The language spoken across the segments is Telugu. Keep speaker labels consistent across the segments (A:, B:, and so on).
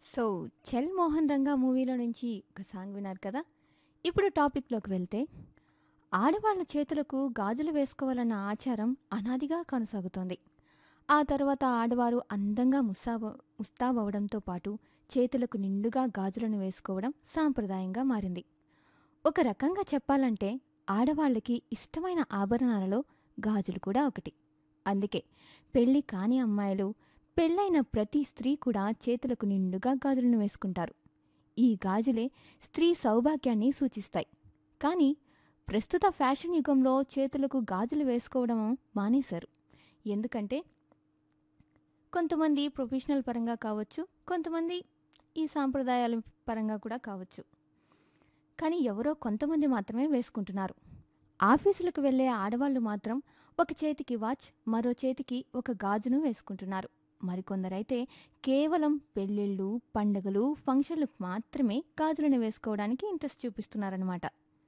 A: సో 'చల్ మోహన్ రంగా' మూవీలో నుంచి ఒక సాంగ్ విన్నారు కదా! ఇప్పుడు టాపిక్‌లోకి వెళ్తే, ఆడవాళ్ళ చేతులకు గాజులు వేసుకోవాలన్న ఆచారం అనాదిగా కొనసాగుతోంది. ఆ తర్వాత ఆడవారు అందంగా ముస్తాబ ముస్తాబవడంతో పాటు చేతులకు నిండుగా గాజులను వేసుకోవడం సాంప్రదాయంగా మారింది. ఒక రకంగా చెప్పాలంటే ఆడవాళ్ళకి ఇష్టమైన ఆభరణాలలో గాజులు కూడా ఒకటి. అందుకే పెళ్లి కాని అమ్మాయిలు, పెళ్లైన ప్రతి స్త్రీ కూడా చేతులకు నిండుగా గాజులను వేసుకుంటారు. ఈ గాజులే స్త్రీ సౌభాగ్యాన్ని సూచిస్తాయి. కానీ ప్రస్తుత ఫ్యాషన్ యుగంలో చేతులకు గాజులు వేసుకోవడం మానేశారు. ఎందుకంటే కొంతమంది ప్రొఫెషనల్ పరంగా కావచ్చు, కొంతమంది ఈ సాంప్రదాయాల పరంగా కూడా కావచ్చు. కానీ ఎవరో కొంతమంది మాత్రమే వేసుకుంటున్నారు. ఆఫీసులకు వెళ్లే ఆడవాళ్లు మాత్రం ఒక చేతికి వాచ్, మరో చేతికి ఒక గాజును వేసుకుంటున్నారు. మరికొందరైతే కేవలం పెళ్లిళ్లు, పండగలు, ఫంక్షన్లకు మాత్రమే గాజులను వేసుకోవడానికి ఇంట్రెస్ట్ చూపిస్తున్నారన్నమాట.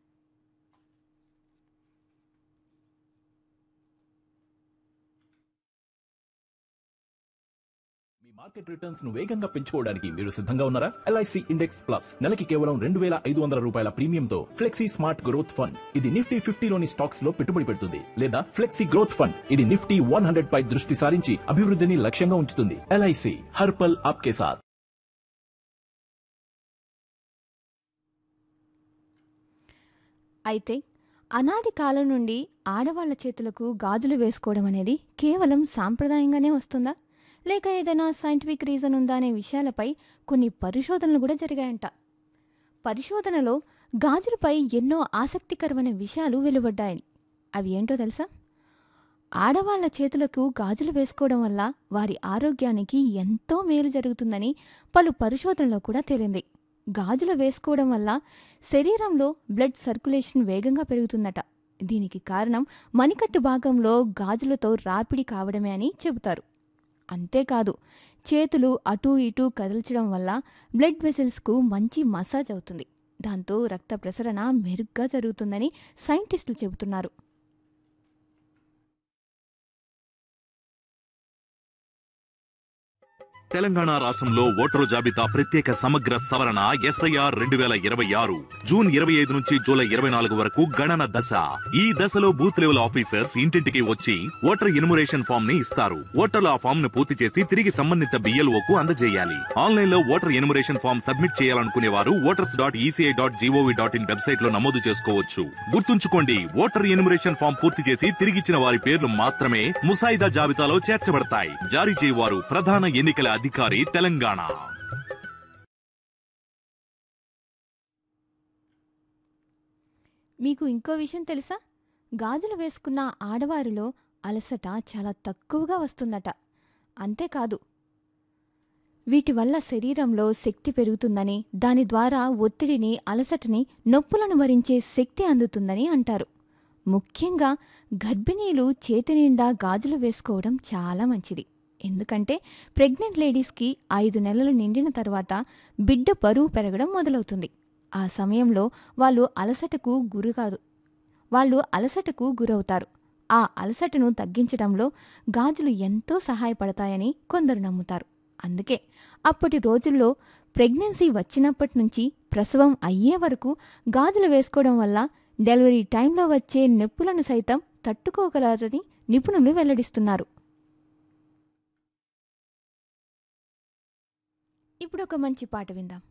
B: మీ మార్కెట్ రిటర్న్స్ ను వేగంగా పెంచుకోవడానికి మీరు సిద్ధంగా ఉన్నారా ఎల్ఐసి ఇండెక్స్ ప్లస్ నెలకి కేవలం రెండు వేల ఐదు వందల రూపాయల ప్రీమియంతో ఫ్లెక్సీ స్మార్ట్ గ్రోత్ ఫండ్ ఇది నిఫ్టీ ఫిఫ్టీలోని స్టాక్స్ లో పెట్టుబడి పెడుతుంది లేదా ఫ్లెక్సీ గ్రోత్ ఫండ్ ఇది నిఫ్టీ వన్ హండ్రెడ్ పై దృష్టి సారించి అభివృద్ధిని లక్ష్యంగా ఉంచుతుంది ఎల్ఐసి హర్పల్ ఆప్కే సాత్
A: అయితే అనాది కాలం నుండి ఆడవాళ్ల చేతులకు గాజులు వేసుకోవడం అనేది కేవలం సాంప్రదాయంగానే వస్తుందా? లేక ఏదైనా సైంటిఫిక్ రీజన్ ఉందా అనే విషయాలపై కొన్ని పరిశోధనలు కూడా జరిగాయంట. పరిశోధనలో గాజులపై ఎన్నో ఆసక్తికరమైన విషయాలు వెలువడ్డాయని. అవి ఏంటో తెలుసా? ఆడవాళ్ల చేతులకు గాజులు వేసుకోవడం వల్ల వారి ఆరోగ్యానికి ఎంతో మేలు జరుగుతుందని పలు పరిశోధనలో కూడా తేలింది. గాజులు వేసుకోవడం వల్ల శరీరంలో బ్లడ్ సర్క్యులేషన్ వేగంగా పెరుగుతుందట. దీనికి కారణం మణికట్టు భాగంలో గాజులతో రాపిడి కావడమే అని చెబుతారు. అంతేకాదు చేతులు అటూ ఇటూ కదల్చడం వల్ల బ్లడ్ వెసల్స్కు మంచి మసాజ్ అవుతుంది. దాంతో రక్త ప్రసరణ మెరుగ్గా జరుగుతుందని సైంటిస్టులు చెబుతున్నారు.
C: తెలంగాణ రాష్ట్రంలో ఓటరు జాబితా ప్రత్యేక సమగ్ర సవరణ ఎస్ఐఆర్ రెండు వేల ఇరవై ఆరు జూన్ ఇరవై ఐదు నుంచి జూలై ఇరవై నాలుగు వరకు గణన దశ ఈ దశలో బూత్ లెవెల్ ఆఫీసర్స్ ఇంటింటికి వచ్చి ఓటర్ ఎన్యుమరేషన్ ఫామ్ ని ఇస్తారు ఓటర్లు ఆ ఫామ్ ను పూర్తి చేసి తిరిగి సంబంధిత బిఎల్ఓకు అందజేయాలి ఆన్లైన్ లో ఓటర్ ఎన్యుమరేషన్ ఫామ్ సబ్మిట్ చేయాలనుకునే వారు voters dot ECI dot GOV dot in website లో నమోదు చేసుకోవచ్చు గుర్తుంచుకోండి ఓటర్ ఎన్యుమరేషన్ ఫామ్ పూర్తి చేసి తిరిగిచ్చిన వారి పేర్లు మాత్రమే ముసాయిదా జాబితాలో చేర్చబడతాయి జారీ చేయవారు ప్రధాన ఎన్నికల అధికారి తెలంగాణ
A: మీకు ఇంకో విషయం తెలుసా? గాజులు వేసుకున్న ఆడవారిలో అలసట చాలా తక్కువగా వస్తుందట. అంతేకాదు వీటి వల్ల శరీరంలో శక్తి పెరుగుతుందని, దాని ద్వారా ఒత్తిడిని, అలసటని, నొప్పులను భరించే శక్తి అందుతుందని అంటారు. ముఖ్యంగా గర్భిణీలు చేతి నిండా గాజులు వేసుకోవడం చాలా మంచిది. ఎందుకంటే ప్రెగ్నెంట్ లేడీస్కి ఐదు నెలలు నిండిన తర్వాత బిడ్డ బరువు పెరగడం మొదలవుతుంది. ఆ సమయంలో వాళ్ళు అలసటకు గురికాదు వాళ్ళు అలసటకు గురవుతారు. ఆ అలసటను తగ్గించడంలో గాజులు ఎంతో సహాయపడతాయని కొందరు నమ్ముతారు. అందుకే అప్పటి రోజుల్లో ప్రెగ్నెన్సీ వచ్చినప్పటి నుంచి ప్రసవం అయ్యే వరకు గాజులు వేసుకోవడం వల్ల డెలివరీ టైంలో వచ్చే నొప్పులను సైతం తట్టుకోగలరని నిపుణులు వెల్లడిస్తున్నారు. ఇప్పుడు ఒక మంచి పాట విందాం.